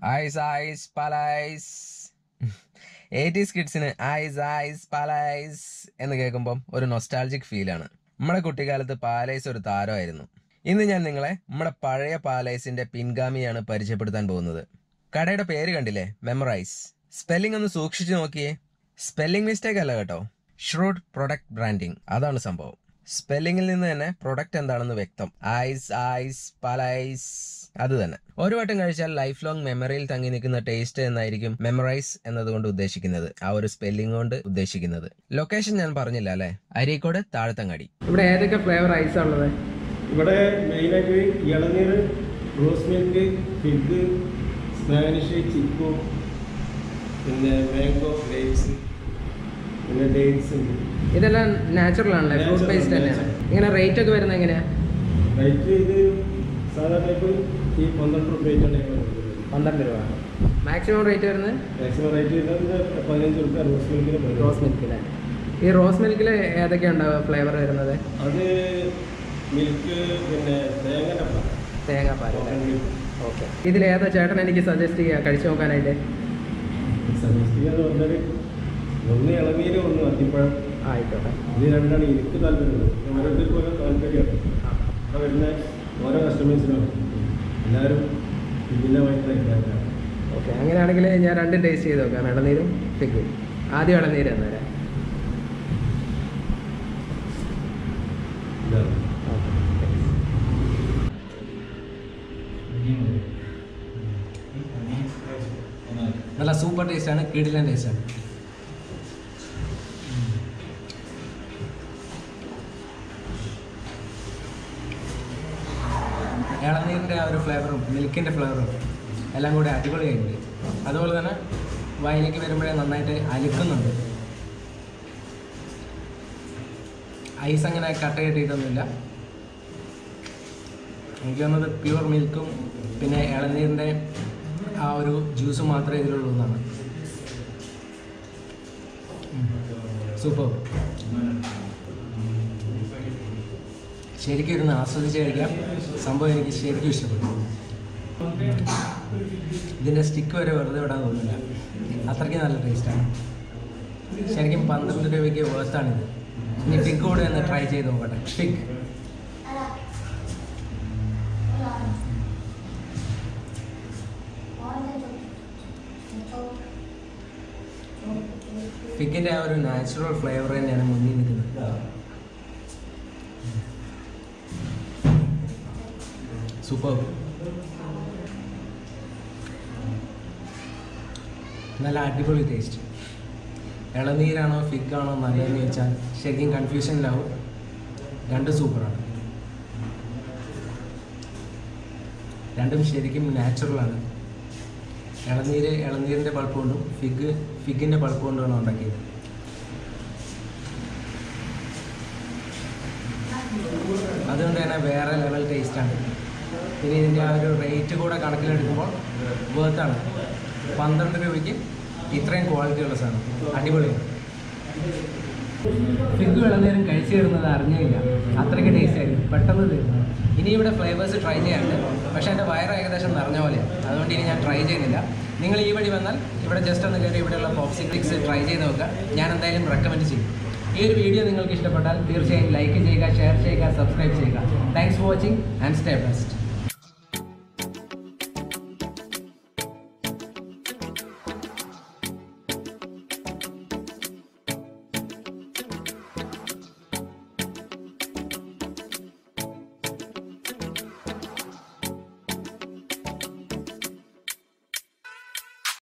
Ice ice പലൈസ് eighties കിഡ്സിന് ice ice പലൈസ് എന്ന് കേൾക്കുമ്പം ഒരു നൊസ്റ്റാൾജിക് ഫീലാണ് നമ്മുടെ കുട്ടിക്കാലത്ത് പാലൈസ് ഒരു താരമായിരുന്നു ഇന്ന് ഞാൻ നിങ്ങളെ നമ്മുടെ പഴയ പാലൈസിന്റെ പിൻഗാമിയാണ് പരിചയപ്പെടുത്താൻ പോകുന്നത് കടയുടെ പേര് കണ്ടില്ലേ മെമ്മറൈസ് സ്പെല്ലിംഗ് ഒന്ന് സൂക്ഷിച്ചു നോക്കിയേ സ്പെല്ലിംഗ് മിസ്റ്റേക്ക് അല്ല കേട്ടോ ഷ്രൂഡ് പ്രൊഡക്റ്റ് ബ്രാൻഡിംഗ് അതാണ് സംഭവം സ്പെല്ലിംഗിൽ നിന്ന് തന്നെ പ്രൊഡക്റ്റ് എന്താണെന്ന് വ്യക്തം ഐസ് ഐസ് പലൈസ് അത് തന്നെ ഒരു വട്ടം കഴിച്ചാൽ ലൈഫ് ലോങ് മെമ്മറിയിൽ തങ്ങി നിൽക്കുന്ന ടേസ്റ്റ് എന്നായിരിക്കും മെമ്മറൈസ് എന്നതുകൊണ്ട് ഉദ്ദേശിക്കുന്നത് ആ ഒരു സ്പെല്ലിംഗ് കൊണ്ട് ഉദ്ദേശിക്കുന്നത് ലൊക്കേഷൻ ഞാൻ പറഞ്ഞില്ല അല്ലെ അരീക്കോട് താഴത്തങ്ങാടി ഇവിടെ ഏതൊക്കെ ഫ്ലേവർ ഐസാ ഉള്ളത് ഇവിടെ മെയിനായിട്ട് ഇളനീർ rose milk fig Spanish chikoo പിന്നെ മാംഗോ ഗ്രേപ്സ് പിന്നെ ഡേറ്റ്സ് ഉണ്ട് ഇതെല്ലാം നാച്ചുറൽ ആണല്ലേ ഫ്രൂട്ട് Natural, ബേസ്ഡ് തന്നെയാണ് natural. ഇങ്ങനെ റേറ്റ് ഒക്കെ വരുന്നത് എങ്ങനെയാ റേറ്റ് ഇത് സാധാ ടൈപ്പ് ഈ പന്ത്രണ്ട് റുപ്യ ആയിട്ടാണ് ഞങ്ങൾ കൊടുക്കുന്നത് പന്ത്രണ്ട് രൂപ മാക്സിമം റേറ്റ് വരുന്നത് മാക്സിമം റേറ്റ് ചെയ്തത് പതിനഞ്ച് റുപ്യ റോസ് മിൽക്കിന് റോസ് മിൽക്കിലെ ഈ റോസ് മിൽക്കിൽ ഏതൊക്കെയാണ് ഉണ്ടാവുക ഫ്ലേവർ വരുന്നത് അത് മിൽക്ക് പിന്നെ തേങ്ങൻ്റെ പാൽ തേങ്ങാപ്പാൽ കോട്ടൺ മിൽക്ക് ഓക്കെ ഇതിൽ ഏതാ ചേട്ടൻ എനിക്ക് സജസ്റ്റ് ചെയ്യുക കഴിച്ചു നോക്കാനായിട്ട് സജസ്റ്റ് ചെയ്യാന്ന് പറഞ്ഞാൽ ഒന്ന് ഇളനീര് ഒന്ന് അത്തിപ്പഴം ആയിക്കോട്ടെ ഇത് രണ്ടാണ് എനിക്ക് താല്പര്യമുള്ളത് ഓരോരുത്തർക്കും ഓരോ താല്പര്യമാണ് അവിടെ വരുന്ന ഓരോ കസ്റ്റമേഴ്സിനും എല്ലാവരും വിഭിന്നമായിട്ടുള്ള അഭിപ്രായത്തിലാണ് ഓക്കെ അങ്ങനെയാണെങ്കിൽ ഞാൻ രണ്ടും ടേസ്റ്റ് ചെയ്ത് നോക്കാം ഇളനീരും ഫിഗും ആദ്യം ഇളനീര് എന്നേരം ഇതാണ് നല്ല സൂപ്പർ ടേസ്റ്റാണ് കിടിലൻ ടേസ്റ്റാണ് ഇളനീരിൻ്റെ ആ ഒരു ഫ്ലേവറും മിൽക്കിൻ്റെ ഫ്ലേവറും എല്ലാം കൂടി അടിപൊളിയായിട്ടുണ്ട് അതുപോലെ തന്നെ വയലേക്ക് വരുമ്പോഴേ നന്നായിട്ട് അലുക്കുന്നുണ്ട് ഐസ് അങ്ങനെ കട്ട് കിട്ടിയിട്ടൊന്നുമില്ല എനിക്ക് തോന്നുന്നത് പ്യുവർ മിൽക്കും പിന്നെ ഇളനീരിൻ്റെ ആ ഒരു ജ്യൂസ് മാത്രമേ ഇതിലുള്ളൂ എന്നാണ് സൂപ്പർ ശരിക്കും ഇരുന്ന് ആസ്വദിച്ച് കഴിക്കാം സംഭവം എനിക്ക് ശരിക്കും ഇഷ്ടപ്പെട്ടു ഇതിൻ്റെ സ്റ്റിക്ക് വരെ വെറുതെ വിടാൻ തോന്നില്ല അത്രയ്ക്ക് നല്ല ടേസ്റ്റാണ് ശരിക്കും പന്ത്രണ്ട് രൂപയ്ക്ക് വേർത്താണിത് ഇനി ഫിഗ് കൂടെ ഒന്ന് ട്രൈ ചെയ്ത് നോക്കട്ടെ ഫിഗ് ഫിഗിൻ്റെ ആ ഒരു നാച്ചുറൽ ഫ്ലേവർ തന്നെയാണ് മുന്നിൽ നിൽക്കുന്നത് സൂപ്പർ നല്ല അടിപൊളി ടേസ്റ്റ് ഇളനീരാണോ ഫിഗാണോ നല്ലതെന്ന് ചോദിച്ചാൽ ശരിക്കും കൺഫ്യൂഷനിലാവും രണ്ടും സൂപ്പറാണ് രണ്ടും ശരിക്കും നാച്ചുറലാണ് ഇളനീര് ഇളനീരിൻ്റെ പൾപ്പ് കൊണ്ടും ഫിഗ് ഫിഗിൻ്റെ പൾപ്പ് കൊണ്ടുമാണ് ഉണ്ടാക്കിയത് അതുകൊണ്ട് തന്നെ വേറെ ലെവൽ ടേസ്റ്റാണ് പിന്നെ ഇതിൻ്റെ ആ ഒരു റേറ്റ് കൂടെ കണക്കിലെടുക്കുമ്പോൾ വേർത്താണ് പന്ത്രണ്ട് രൂപയ്ക്ക് ഇത്രയും ക്വാളിറ്റി ഉള്ള സാധനം അടിപൊളിയാണ് ഫിഗ് ഇളനീരും കഴിച്ചു തരുന്നത് അറിഞ്ഞില്ല അത്രയ്ക്ക് ടേസ്റ്റ് ആയിരുന്നു പെട്ടെന്ന് തീർന്നു ഇനി ഇവിടെ ഫ്ലേവേഴ്സ് ട്രൈ ചെയ്യാനുണ്ട് പക്ഷേ എൻ്റെ വയറ് ഏകദേശം നിറഞ്ഞ പോലെയാണ് അതുകൊണ്ട് ഇനി ഞാൻ ട്രൈ ചെയ്യുന്നില്ല നിങ്ങൾ ഈ വഴി വന്നാൽ ഇവിടെ ജസ്റ്റ് ഒന്ന് കയറി ഇവിടെയുള്ള പോപ്സിക്സ് ട്രൈ ചെയ്ത് നോക്കുക ഞാൻ എന്തായാലും റെക്കമെൻഡ് ചെയ്യും ഈ ഒരു വീഡിയോ നിങ്ങൾക്ക് ഇഷ്ടപ്പെട്ടാൽ തീർച്ചയായും ലൈക്ക് ചെയ്യുക ഷെയർ ചെയ്യുക സബ്സ്ക്രൈബ് ചെയ്യുക thanks for watching and stay best